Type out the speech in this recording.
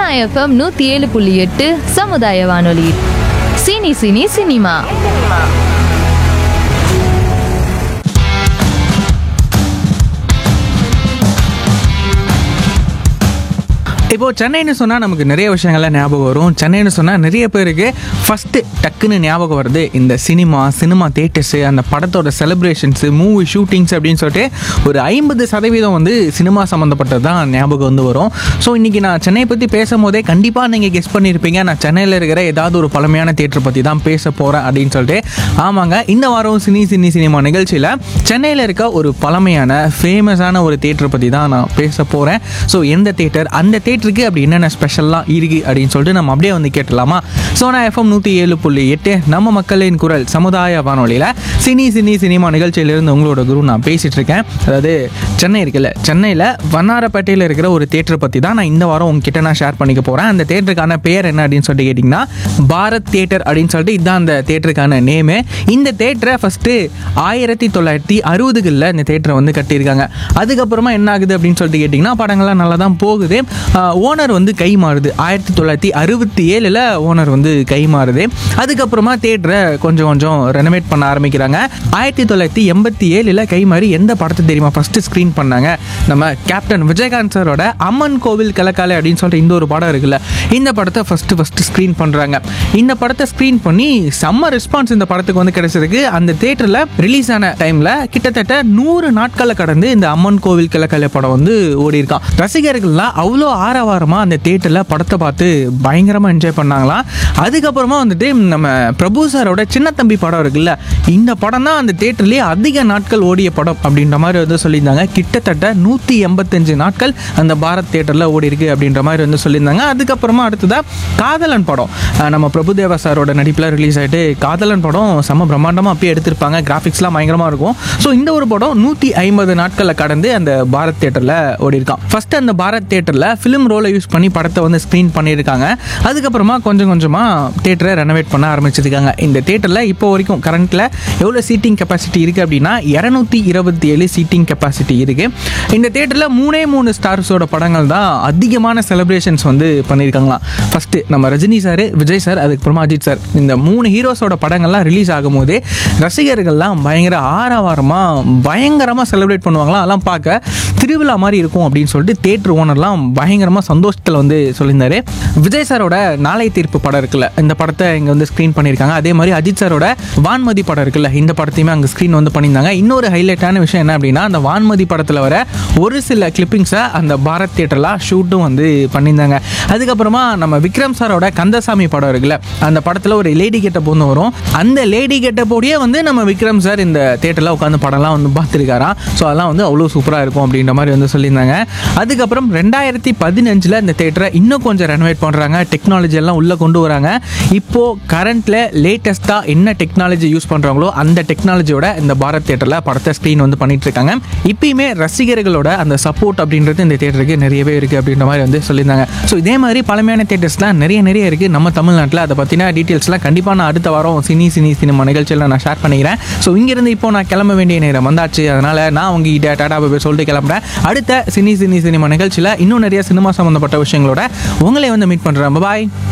FM நூத்தி ஏழு புள்ளி எட்டு சமுதாய வானொலி சினி சினி சினிமா இப்போ சென்னைன்னு சொன்னால் நமக்கு நிறைய விஷயங்கள்லாம் ஞாபகம் வரும் சென்னைன்னு சொன்னால் நிறைய பேருக்கு ஃபஸ்ட்டு டக்குன்னு ஞாபகம் வருது இந்த சினிமா சினிமா தேட்டர்ஸு அந்த படத்தோட செலிப்ரேஷன்ஸு மூவி ஷூட்டிங்ஸ் அப்படின்னு சொல்லிட்டு ஒரு ஐம்பது சதவீதம் வந்து சினிமா சம்மந்தப்பட்டது தான் ஞாபகம் வந்து வரும் ஸோ இன்றைக்கி நான் சென்னையை பற்றி பேசும்போதே கண்டிப்பாக நீங்கள் கெஸ் பண்ணியிருப்பீங்க நான் சென்னையில் இருக்கிற ஏதாவது ஒரு பழமையான தேட்டர் பற்றி தான் பேச போகிறேன் அப்படின்னு சொல்லிட்டு ஆமாங்க இந்த வாரம் சினி சினி சினிமா நிகழ்ச்சியில் சென்னையில் இருக்க ஒரு பழமையான ஃபேமஸான ஒரு தேட்டர் பற்றி தான் நான் பேச போகிறேன் ஸோ எந்த தேட்டர் அந்த தேட்டருக்கு அப்படி என்னென்ன ஸ்பெஷல்லாம் இருக்குது அப்படின்னு சொல்லிட்டு நம்ம அப்படியே வந்து கேட்டலாமா சோனா எஃப்எம் நூற்றி ஏழு புள்ளி எட்டு நம்ம மக்களின் குரல் சமுதாய வானொலியில் சினி சினி சினிமா நிகழ்ச்சியிலிருந்து உங்களோட குரு நான் பேசிகிட்டு இருக்கேன் அதாவது சென்னை இருக்குல்ல சென்னையில் வண்ணாரப்பேட்டையில் இருக்கிற ஒரு தேட்டர் பற்றி தான் நான் இந்த வாரம் உங்ககிட்ட நான் ஷேர் பண்ணிக்க போகிறேன் அந்த தேட்டருக்கான பேர் என்ன அப்படின்னு சொல்லிட்டு கேட்டிங்கன்னா பாரத் தேட்டர் அப்படின்னு சொல்லிட்டு இதுதான் அந்த தேட்டருக்கான நேமு இந்த தேட்டரை ஃபஸ்ட்டு ஆயிரத்தி தொள்ளாயிரத்தி அறுபதுகளில் இந்த தேட்டரை வந்து கட்டியிருக்காங்க அதுக்கப்புறமா என்ன ஆகுது அப்படின்னு சொல்லிட்டு கேட்டிங்கன்னா படங்கள்லாம் நல்லா தான் போகுது ஓனர் வந்து கை மாறுது ஆயிரத்தி தொள்ளாயிரத்தி அறுபத்தி ஏழில் ஓனர் வந்து கை மாறுது அதுக்கப்புறமா தேட்டரை கொஞ்சம் கொஞ்சம் ரெனோவேட் பண்ண ஆரம்பிக்கிறாங்க ஆயிரத்தி தொள்ளாயிரத்தி எண்பத்தி ஏழில் கை மாறி எந்த படத்தை தெரியுமா ஃபஸ்ட்டு ஸ்க்ரீன் பண்ணாங்க நம்ம கேப்டன் விஜயகாந்த் சாரோட அம்மன் கோவில் கிழக்காலை அப்படின்னு சொல்லிட்டு இந்த ஒரு படம் இருக்குல்ல இந்த படத்தை ஃபஸ்ட்டு ஃபஸ்ட்டு ஸ்க்ரீன் பண்ணுறாங்க இந்த படத்தை ஸ்க்ரீன் பண்ணி செம்ம ரெஸ்பான்ஸ் இந்த படத்துக்கு வந்து கிடைச்சிருக்கு அந்த தேட்டரில் ரிலீஸ் ஆன டைமில் கிட்டத்தட்ட நூறு நாட்களை கடந்து இந்த அம்மன் கோவில் கிழக்காலை படம் வந்து ஓடி இருக்கான் ரசிகர்கள்லாம் அவ்வளோ ஆரவாரமாக அந்த தேட்டரில் படத்தை பார்த்து பயங்கரமாக என்ஜாய் பண்ணாங்களாம் அதுக்கப்புறமா வந்துட்டு நம்ம பிரபு சாரோட சின்ன தம்பி படம் இருக்குல்ல இந்த படம் தான் அந்த தேட்டர்லேயே அதிக நாட்கள் ஓடிய படம் அப்படின்ற மாதிரி வந்து சொல்லியிருந்தாங்க கிட்டத்தட்ட நூற்றி எண்பத்தஞ்சு நாட்கள் அந்த பாரத் தேட்டரில் ஓடி இருக்கு அப்படின்ற மாதிரி வந்து சொல்லியிருந்தாங்க அதுக்கப்புறமா அடுத்ததாக காதலன் படம் அஹ் நம்ம பிரபுதேவா சாரோட நடிப்பில் ரிலீஸ் ஆகிட்டு காதலன் படம் செம்ம பிரம்மாண்டமாக அப்பயே எடுத்திருப்பாங்க கிராஃபிக்ஸ்லாம் பயங்கரமாக இருக்கும் ஸோ இந்த ஒரு படம் நூற்றி ஐம்பது நாட்களை கடந்து அந்த பாரத் தேட்டரில் ஓடி இருக்கான் ஃபர்ஸ்ட் அந்த பாரத் தேட்டரில் ஃபிலிம் ரோலை யூஸ் பண்ணி படத்தை வந்து ஸ்க்ரீன் பண்ணியிருக்காங்க அதுக்கப்புறமா கொஞ்சம் கொஞ்சமாக தேட்டரை ரெனோவேட் பண்ண ஆரம்பிச்சிருக்காங்க இந்த தேட்டரில் இப்போ வரைக்கும் கரண்ட்டில் எவ்வளோ சீட்டிங் கெப்பாசிட்டி இருக்குது அப்படின்னா இரநூத்தி இருபத்தி ஏழு சீட்டிங் கெப்பாசிட்டி இருக்குது இந்த தேட்டரில் மூணே மூணு ஸ்டார்ஸோட படங்கள் தான் அதிகமான செலிப்ரேஷன்ஸ் வந்து பண்ணியிருக்காங்களாம் ஃபஸ்ட்டு நம்ம ரஜினி சார் விஜய் சார் அதுக்கப்புறமா அஜித் சார் இந்த மூணு ஹீரோஸோட படங்கள்லாம் ரிலீஸ் ஆகும்போதே ரசிகர்கள்லாம் பயங்கர ஆரவாரமாக பயங்கரமாக செலிப்ரேட் பண்ணுவாங்களாம் அதெல்லாம் பார்க்க திருவிழா மாதிரி இருக்கும் அப்படின்னு சொல்லிட்டு தேட்டர் ஓனர்லாம் பயங்கரமாக சந்தோஷத்தில் வந்து சொல்லியிருந்தாரு விஜய் சாரோட நாளை தீர்ப்பு படம் இருக்குல்ல இந்த படத்தை இங்கே வந்து ஸ்க்ரீன் பண்ணியிருக்காங்க அதே மாதிரி அஜித் சாரோட வான்மதி படம் இருக்குல்ல இந்த படத்தையுமே அங்கே ஸ்க்ரீன் வந்து பண்ணியிருந்தாங்க இன்னொரு ஹைலைட்டான விஷயம் என்ன அப்படின்னா அந்த வான்மதி படத்தில் வர ஒரு சில கிளிப்பிங்ஸை அந்த பாரத் தேட்டரில் ஷூட்டும் வந்து பண்ணியிருந்தாங்க அதுக்கப்புறமா நம்ம விக்ரம் சாரோட கந்தசாமி படம் இருக்குல்ல அந்த படத்தில் ஒரு லேடி கெட்டப் ஒன்று வரும் அந்த லேடி கெட்டப்போடையே வந்து நம்ம விக்ரம் சார் இந்த தேட்டரில் உட்காந்து படம்லாம் வந்து பார்த்துருக்காராம் ஸோ அதெல்லாம் வந்து அவ்வளோ சூப்பராக இருக்கும் அப்படின்ற மாதிரி வந்து சொல்லியிருந்தாங்க அதுக்கப்புறம் ரெண்டாயிரத்தி பதினஞ்சில் இந்த தேட்டரை இன்னும் கொஞ்சம் ரெனோவேட் பண்ணுறாங்க டெக்னாலஜி எல்லாம் உள்ளே கொண்டு வராங்க இப்போது கரண்ட்டில் லேட்டஸ்ட்டாக என்ன டெக்னாலஜி யூஸ் பண்ணுறாங்களோ அந்த டெக்னாலஜியோட இந்த பாரத் தேட்டரில் படத்தை ஸ்க்ரீன் வந்து பண்ணிட்டு இருக்காங்க இப்பயுமே ரசிகர்களோட அந்த சப்போர்ட் அப்படின்றது இந்த தேட்டருக்கு நிறையவே இருக்குது அப்படின்ற மாதிரி வந்து சொல்லியிருந்தாங்க ஸோ இதே மாதிரி பழமையான தேட்டர்ஸ்லாம் நிறைய நிறைய இருக்குது நம்ம தமிழ்நாட்டில் அதை பற்றின டீட்டெயில்ஸ்லாம் கண்டிப்பாக நான் அடுத்த வாரம் சினி சினி சினிமா நிகழ்ச்சியில் நான் ஷேர் பண்ணிக்கிறேன் ஸோ இங்கேருந்து இப்போ நான் கிளம்ப வேண்டிய நேரம் வந்தாச்சு அதனால் நான் உங்ககிட்ட டாடா பாய் சொல்லிட்டு கிளம்புறேன் அடுத்த சினி சினி சினிமா நிகழ்ச்சியில் இன்னும் நிறைய சினிமா சம்மந்தப்பட்ட விஷயங்களோட உங்களை வந்து மீட் பண்ணுறேன் பாய்